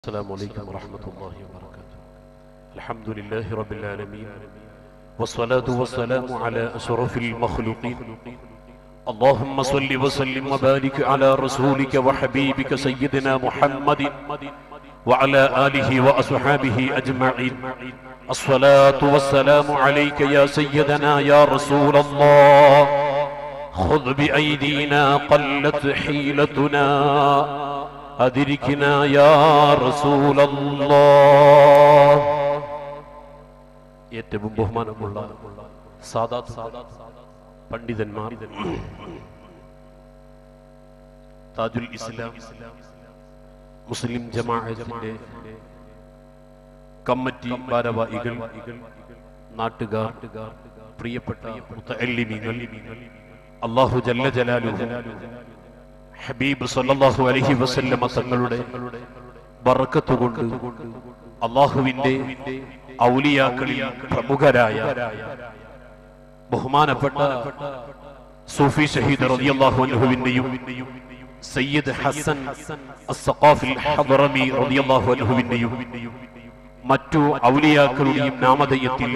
السلام عليكم ورحمة الله وبركاته الحمد لله رب العالمين والصلاة والسلام على أشرف المخلوقين اللهم صل وسلم وبارك على رسولك وحبيبك سيدنا محمد وعلى آله وأصحابه أجمعين الصلاة والسلام عليك يا سيدنا يا رسول الله خذ بأيدينا قلت حيلتنا أدركنا يا رسول الله ഏറ്റവും ബഹുമാനമുള്ള സാദാത്ത് പണ്ഡിതന്മാർ താജുൽ ഇസ്ലാം മുസ്ലിം ജമാഅത്തിന്റെ കമ്മിറ്റി ഭാരവാഹികൾ നാട്ടുകാർ പ്രിയപ്പെട്ട മുത്തഅല്ലിമീങ്ങൾ അല്ലാഹു ജല്ല ജലാലുഹു ഹബീബ് സല്ലല്ലാഹു അലൈഹി വസല്ലമ തങ്ങളുടെ ബറക്കത്ത് കൊണ്ട് അള്ളാഹുവിന്റെ ഔലിയാക്കളിൽ പ്രമുഖരായ ബഹുമാനപ്പെട്ട സൂഫി ഷഹീദ് റളിയല്ലാഹു അൻഹുവിന്റെയും സയ്യിദ് ഹസൻ അസ്സഖാഫിൽ ഹദറമി റളിയല്ലാഹു അൻഹുവിന്റെയും മറ്റു ഔലിയാക്കളുടെയും നാമധേയത്തിൽ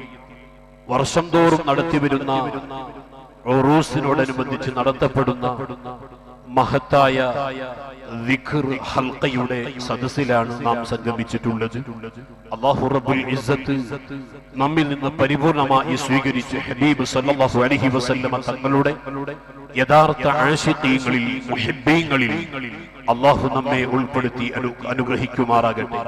വർഷം തോറും നടത്തിവരുന്ന ഉറൂസിനോടനുബന്ധിച്ച് നടത്തപ്പെടുന്ന മഹത്തായ ദിഖർ ഹൽക്കയുടെ സദസ്സിലാണ് നാം സംഗമിച്ചിട്ടുള്ളത് അള്ളാഹു റബ്ബുൽ ഇസ്സത്ത് നമ്മിൽ നിന്ന് പരിപൂർണമായി സ്വീകരിച്ച് ഹബീബ് സല്ലല്ലാഹു അലൈഹി വസല്ലമ തങ്ങളുടെ യഥാർത്ഥ ആശിത്യങ്ങളിൽ മുഹിബ്ബീങ്ങളിൽ അള്ളാഹു നമ്മെ ഉൾപ്പെടുത്തി അനു അനുഗ്രഹിക്കുമാറാകട്ടെ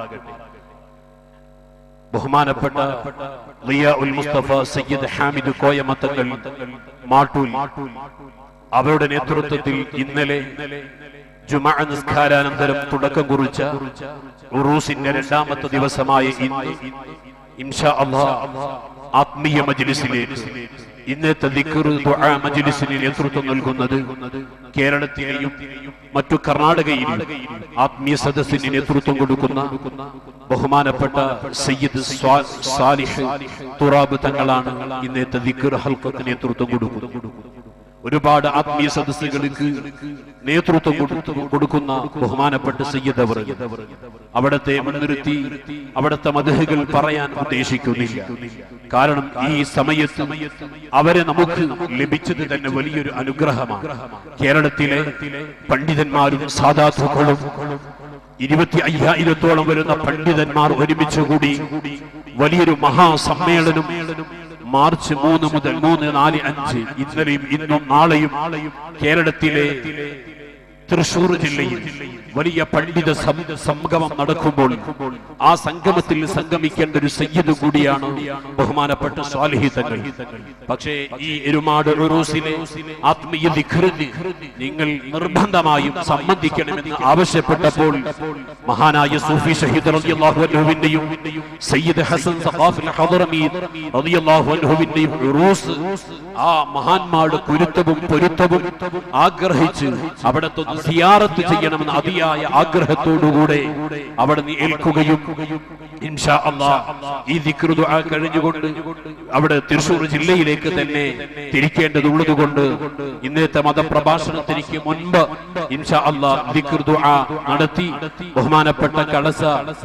ബഹുമാനപ്പെട്ട ലിയ ഉൽ മുസ്തഫ സയ്യിദ് ഹാമിദ് കോയമത്തങ്ങൾ മാട്ടൂൽ അവരുടെ നേതൃത്വത്തിൽ ഇന്നലെ ജുമാ നിസ്കാരാനന്തരം തുടക്കം കുറിച്ച ഉറൂസിന്റെ രണ്ടാമത്തെ ദിവസമായ ഇന്ന് ഇൻഷാ അള്ളാഹ് ആത്മീയ മജ്ലിസിലേക്ക് ഇന്നത്തെ ദിക്ർ ദുആ മജ്ലിസിന് നേതൃത്വം നൽകുന്നത് കേരളത്തിലെയും മറ്റു കർണാടകയിലും ആത്മീയ സദസ്സിന് നേതൃത്വം കൊടുക്കുന്ന ബഹുമാനപ്പെട്ട സയ്യിദ് സ്വാ- സാലിഹ് തുറാബ് തങ്ങളാണ് ഇന്നത്തെ ദിക്ർ ഹൽക്കത്തിന് നേതൃത്വം കൊടുക്കുന്നത് ഒരുപാട് ആത്മീയ സദസ്സുകൾക്ക് നേതൃത്വം കൊടുത്തു- കൊടുക്കുന്ന ബഹുമാനപ്പെട്ട സയ്യിദ് അവർ അവിടത്തെ മുൻനിർത്തി അവിടുത്തെ മതഹുകൾ പറയാൻ ഉദ്ദേശിക്കുന്നില്ല കാരണം ഈ സമയത്ത് അവരെ നമുക്ക് ലഭിച്ചത് തന്നെ വലിയൊരു അനുഗ്രഹമാണ് കേരളത്തിലെ പണ്ഡിതന്മാരും സാധാതുക്കളും ഇരുപത്തി അയ്യായിരത്തോളം വരുന്ന പണ്ഡിതന്മാർ ഒരുമിച്ച് കൂടി വലിയൊരു മഹാസമ്മേളനം മാർച്ച് മൂന്ന് മുതൽ മൂന്ന് നാല് അഞ്ച് ഇന്നലെയും ഇന്നും നാളെയും കേരളത്തിലെ തൃശൂർ ജില്ലയിൽ വലിയ പണ്ഡിത സം- സംഗമം നടക്കുമ്പോൾ ആ സംഗമത്തിൽ സംഗമിക്കേണ്ട ഒരു സയ്യിദ് കൂടിയാണ് ബഹുമാനപ്പെട്ട സ്വാലിഹിതങ്ങൾ പക്ഷേ ഈ എരുമാട് ഉറൂസിലെ ആത്മീയ ദിഖറിന് നിങ്ങൾ നിർബന്ധമായും സംബന്ധിക്കണമെന്ന് ആവശ്യപ്പെട്ടപ്പോൾ മഹാനായ സൂഫി ഷഹീദ് റളിയല്ലാഹു അൻഹുവിന്റെയും സയ്യിദ് ഹസൻ സഖാഫിൽ ഹദറമി റളിയല്ലാഹു അൻഹുവിന്റെയും ഉറൂസ് ആ മഹാന്മാരുടെ കുരുത്തവും പൊരുത്തവും ആഗ്രഹിച്ച് അവിടത്തെ ഒന്ന് സിയാറത്ത് ചെയ്യണമെന്ന് അതിയായ ആഗ്രഹത്തോടുകൂടെ അവിടെ നിന്ന് ഏൽക്കുകയും ഇൻഷാ അല്ലാ ഈ ദിക്ർ ദുആ കഴിഞ്ഞുകൊണ്ട് അവിടെ തൃശൂർ ജില്ലയിലേക്ക് തന്നെ തിരിക്കേണ്ടതുള്ളത് കൊണ്ട് ഇന്നത്തെ മതപ്രഭാഷണത്തിനിക്ക് മുൻപ് ഇൻഷാ അല്ലാ ദിക്ർ ദുആ നടത്തി ബഹുമാനപ്പെട്ട കളസ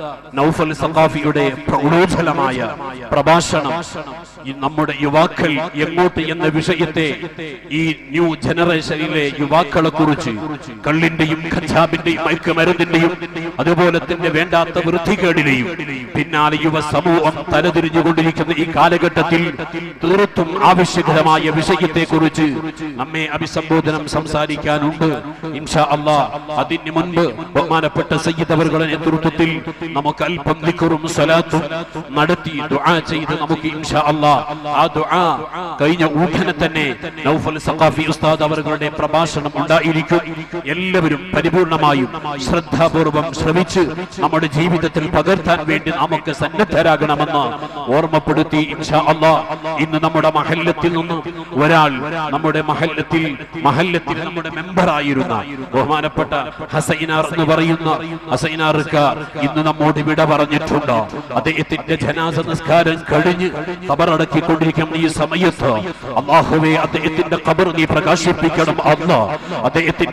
നൗഫൽ സഖാഫിയുടെ പ്രൗഢോജ്വലമായ പ്രഭാഷണം ഈ നമ്മുടെ യുവാക്കൾ എങ്ങോട്ട് എന്ന വിഷയത്തെ ഈ ന്യൂ ജനറേഷനിലെ യുവാക്കളെ കുറിച്ച് കള്ളിന്റെയും കഞ്ചാബിന്റെയും മയക്കുമരുന്നിന്റെയും അതുപോലെ തന്നെ വേണ്ടാത്ത വൃത്തികേടിനെയും പിന്നാലെ യുവ സമൂഹം തലതിരിഞ്ഞുകൊണ്ടിരിക്കുന്ന ഈ കാലഘട്ടത്തിൽ തീർത്തും ആവശ്യകരമായ വിഷയത്തെ കുറിച്ച് നമ്മെ അഭിസംബോധനം സംസാരിക്കാനുണ്ട് ഇൻഷാ അള്ളാ അതിന് മുൻപ് ബഹുമാനപ്പെട്ട സയ്യിദ് അവരുടെ നേതൃത്വത്തിൽ നമുക്ക് അല്പം ദിക്റും സ്വലാത്തും നടത്തി ദുആ ചെയ്ത് നമുക്ക് ഇൻഷാ അള്ളാ ആ ദുആ കഴിഞ്ഞ ഉടനെ തന്നെ നൗഫൽ സഖാഫി ഉസ്താദ് അവരുടെ പ്രഭാഷണം ഉണ്ടായിരിക്കും എല്ലാവരും പരിപൂർണമായും ശ്രദ്ധാപൂർവം ശ്രമിച്ച് നമ്മുടെ ജീവിതത്തിൽ പകർത്താൻ വേണ്ടി നമുക്ക് സന്നദ്ധരാകണമെന്ന് ഓർമ്മപ്പെടുത്തി ഇൻഷാ അള്ളാ ഇന്ന് നമ്മുടെ മഹല്ലത്തിൽ നിന്ന് ഒരാൾ നമ്മുടെ മഹല്ലത്തിൽ മഹല്ലത്തിൽ നമ്മുടെ മെമ്പറായിരുന്ന ബഹുമാനപ്പെട്ട ഹസൈനാർ എന്ന് പറയുന്ന ഹസൈനാർക്ക് ഇന്ന് നമ്മോട് വിട പറഞ്ഞിട്ടുണ്ട് അദ്ദേഹത്തിന്റെ ജനാസ നിസ്കാരം കഴിഞ്ഞ് കബറടക്കിക്കൊണ്ടിരിക്കുന്ന ഈ സമയത്ത് അള്ളാഹുവെ അദ്ദേഹത്തിന്റെ ഖബർ നീ പ്രകാശിപ്പിക്കണം അല്ല അദ്ദേഹത്തിന്റെ ജീവിത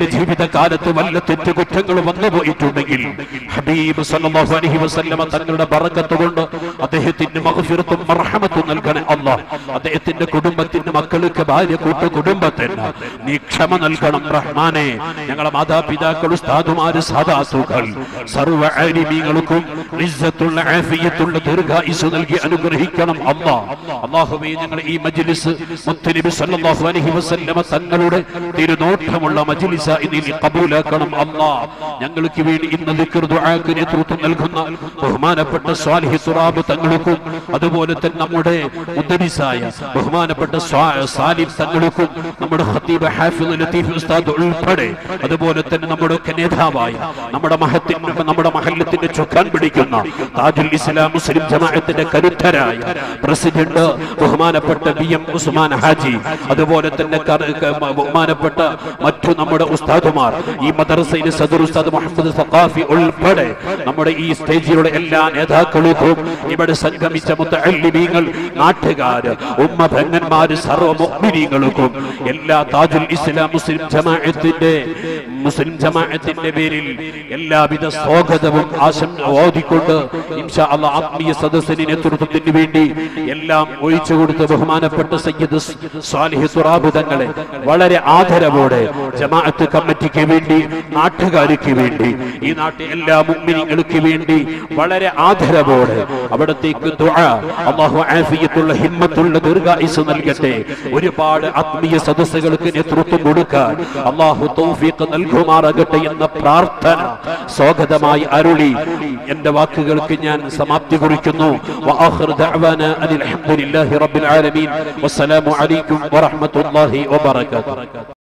ജീവിതകാലത്ത് വല്ല തെറ്റുകുറ്റങ്ങൾ വന്നു പോയിട്ടുണ്ടെങ്കിൽ ഹബീബ് സല്ലല്ലാഹു അലൈഹി വസല്ലമ തങ്ങളുടെ ബറക്കത്ത് കൊണ്ട് അദ്ദേഹത്തിന് മഗ്ഫിറത്തും മർഹമത്തും നൽകണേ അല്ലാഹ് അദ്ദേഹത്തിന്റെ കുടുംബത്തിന്റെ മക്കൾക്ക് ഭാര്യ കൂട്ടു കുടുംബത്തിന് നീ ക്ഷമ നൽകണം റഹ്മാനെ ഞങ്ങളെ മാതാപിതാക്കൾ ഉസ്താദുമാര് സാദാസുകൾ സർവ്വ ആലിമീങ്ങൾക്കും ഇസ്സത്തുള്ള ആഫിയത്തുള്ള ദീർഘായുസ് നൽകി അനുഗ്രഹിക്കണം അല്ലാ അല്ലാഹുവേ ഞങ്ങൾ ഈ മജ്ലിസ് മുത്തനബി സല്ലല്ലാഹു അലൈഹി വസല്ലമ തങ്ങളുടെ തിരുനോട്ടമുള്ള മജ്ലിസ ഇതിൽ കബൂലാക്കണം അല്ലാ ഞങ്ങൾക്ക് വേണ്ടി ഇന്ന് ദിക്ർ ദുആക്ക് നേതൃത്വം നൽകുന്ന ബഹുമാനപ്പെട്ട സ്വാലിഹി തുറാബ് തങ്ങൾക്കും അതുപോലെ തന്നെ നമ്മുടെ മുദ്ദരിസായ ബഹുമാനപ്പെട്ട സ്വാ- സാലിം തങ്ങൾക്കും നമ്മുടെ ഖത്തീബ് ഹാഫിദ് ലത്തീഫ് ഉസ്താദ് ഉൾപ്പെടെ അതുപോലെ തന്നെ നമ്മുടെ ഒക്കെ നേതാവായ നമ്മുടെ മഹത്തിന്റെ നമ്മുടെ മഹല്ലത്തിന്റെ ചൊക്കാൻ പിടിക്കുന്ന താജുൽ ഇസ്ലാം മുസ്ലിം ജമാഅത്തിന്റെ കരുത്തരായ പ്രസിഡന്റ് ബഹുമാനപ്പെട്ട ബി എം ഉസ്മാൻ ഹാജി അതുപോലെ തന്നെ കർ- ക- ബഹുമാനപ്പെട്ട മറ്റു നമ്മുടെ ഉസ്താദുമാർ ഈ മദ്രസയിലെ സദർ ഉസ്താദ് മുഹമ്മദ് സഖാഫി ഉൾപ്പെടെ നമ്മുടെ ഈ സ്റ്റേജിലുള്ള എല്ലാ നേതാക്കൾക്കും ഇവിടെ സംഗമിച്ച മുത്തല്ലിമീങ്ങൾ നാട്ടുകാര് ഉമ്മ ഭങ്ങന്മാര് സർവ്വ മുഅ്മിനീങ്ങൾക്കും എല്ലാ താജുൽ ഇസ്ലാം മുസ്ലിം ജമാഅത്തിന്റെ മുസ്ലിം ജമാഅത്തിന്റെ പേരിൽ എല്ലാവിധ സ്വാഗതവും ആശം ഓതിക്കൊണ്ട് ഇൻഷാ അല്ലാഹ് ആത്മീയ സദസ്സിന് നേതൃത്വത്തിന് വേണ്ടി എല്ലാം ഒഴിച്ചു കൊടുത്ത് ബഹുമാനപ്പെട്ട സയ്യിദ് സ്വാലിഹ് തുറാബ് തങ്ങളെ വളരെ ആദരവോടെ ജമാഅത്ത് കമ്മിറ്റിക്ക് വേണ്ടി നാട്ടുകാർക്ക് വേണ്ടി ഈ നാട്ടിൽ എല്ലാ മുഅ്മിനീങ്ങൾക്ക് വേണ്ടി വളരെ ആദരവോടെ അവിടത്തേക്ക് ദുആ അല്ലാഹു ആഫിയത്തുള്ള ഹിമ്മത്തുള്ള ദീർഘായുസ് നൽകട്ടെ ഒരുപാട് ആത്മീയ സദസ്സുകൾക്ക് നേതൃത്വം കൊടുക്കാൻ അല്ലാഹു തൗഫീഖ് നൽകുമാറാകട്ടെ എന്ന പ്രാർത്ഥന സ്വാഗതമായി അരുളി എന്റെ വാക്കുകൾക്ക് ഞാൻ സമാപ്തി കുറിക്കുന്നു വആഖിറു ദഅവാന അനിൽ ഹംദുലില്ലാഹി റബ്ബിൽ ആലമീൻ വസ്സലാമു അലൈക്കും വറഹ്മത്തുള്ളാഹി വബറകാതുഹു